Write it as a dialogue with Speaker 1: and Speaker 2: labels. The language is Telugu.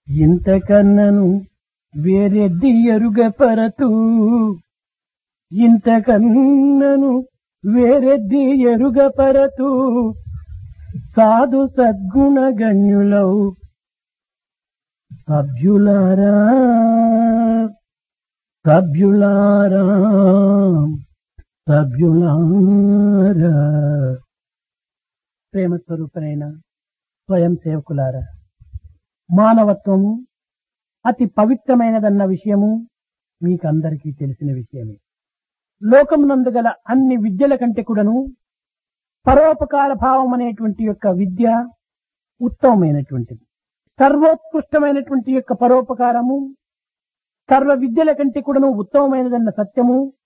Speaker 1: ఇంతకన్నను వేరెద్ది ఎరుగపరతూ ఇంతకన్నను వేరెద్ది ఎరుగపరతూ సాధు సద్గుణ గణ్యులౌ సభ్యులారా సభ్యులారా సభ్యులారా ప్రేమ స్వరూపనైన స్వయం సేవకులారా మానవత్వము అతి పవిత్రమైనదన్న విషయము మీకందరికీ తెలిసిన విషయమే లోకమునందు గల అన్ని విద్యల కంటే కూడాను పరోపకార భావం అనేటువంటి యొక్క విద్య ఉత్తమమైనటువంటిది సర్వోత్కృష్టమైనటువంటి యొక్క పరోపకారము సర్వ విద్యల కంటే కూడాను ఉత్తమమైనదన్న సత్యము